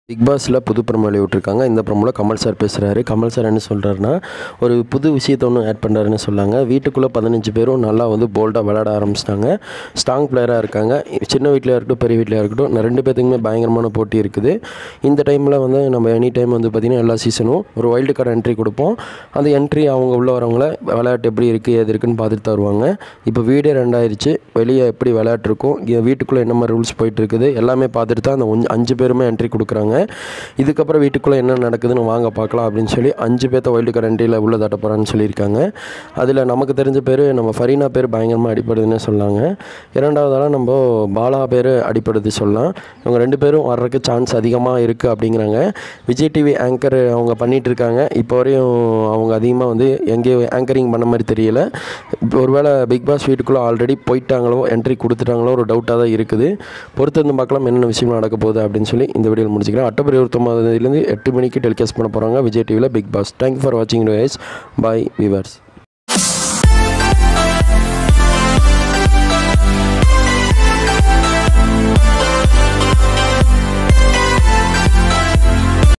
big பாஸில் புது promo விட்டுருக்காங்க இந்த ப்ரமோவில் கமல் சார் பேசுகிறாரு கமல் சார் என்ன சொல்கிறாருன்னா ஒரு புது விஷயத்தை ஒன்று ஆட் பண்ணுறாருன்னு சொன்னாங்க வீட்டுக்குள்ளே பதினஞ்சு பேரும் நல்லா வந்து போல்டாக விளையாட ஆரம்பிச்சிட்டாங்க ஸ்ட்ராங் பிளேயராக இருக்காங்க சின்ன வீட்டில் இருக்கட்டும் பெரிய வீட்டில் இருக்கட்டும் நான் ரெண்டு பேர்த்துக்குமே பயங்கரமான போட்டி இருக்குது இந்த டைமில் வந்து நம்ம எனி டைம் வந்து பார்த்திங்கன்னா எல்லா சீசனும் ஒரு வைல்டு கார்டு என்ட்ரி கொடுப்போம் அந்த என்ட்ரி அவங்க உள்ள வரவங்கள விளையாட்டு எப்படி இருக்குது எது இருக்குன்னு பார்த்துட்டு தருவாங்க இப்போ வீடே ரெண்டாயிருச்சு வெளியே எப்படி விளையாட்டு இருக்கும் இங்க வீட்டுக்குள்ளே என்ன மாதிரி ரூல்ஸ் போயிட்டு இருக்குது எல்லாமே பார்த்துட்டு தான் அந்த ஒஞ்ச- அஞ்சு பேருமே என்ட்ரி கொடுக்குறாங்க இதுக்கப்புறம் வீட்டுக்குள்ளே என்ன நடக்குதுன்னு வாங்க பார்க்கலாம் அப்படின்னு சொல்லி அஞ்சு பேர்த்த வைல்டு கார்டு என்ட்ரியில் உள்ள தட்ட போகிறான்னு சொல்லியிருக்காங்க அதில் நமக்கு தெரிஞ்ச பேர் நம்ம ஃபரீனா பேர் பயங்கரமாக அடிப்படுதுன்னு சொன்னாங்க இரண்டாவதால நம்ம பாலா பேர் அடிப்படுது சொல்லலாம் இவங்க ரெண்டு பேரும் வர்றதுக்கு சான்ஸ் அதிகமாக இருக்குது அப்படிங்கிறாங்க விஜய் டிவி ஆங்கர் அவங்க பண்ணிட்டு இருக்காங்க இப்போ வரையும் அவங்க அதிகமாக வந்து எங்கேயும் ஆங்கரிங் பண்ண மாதிரி தெரியல இப்போ ஒருவேளை பிக் பாஸ் வீட்டுக்குள்ளே ஆல்ரெடி போயிட்டாங்களோ என்ட்ரி கொடுத்துட்டாங்களோ ஒரு டவுட்டாக தான் இருக்குது பொறுத்து வந்து பார்க்கலாம் என்னென்ன விஷயம் நடக்க போகுது அப்படின்னு சொல்லி இந்த வீடியோவில் முடிச்சுக்கிறேன் அக்டோபர் இருபத்தொம்பதுலேருந்து எட்டு மணிக்கு டெலிகாஸ்ட் பண்ண போகிறாங்க விஜய் டிவியில் பிக் பாஸ் தேங்க்யூ ஃபார் வாட்சிங் டு ஐஸ் பை விவர்ஸ்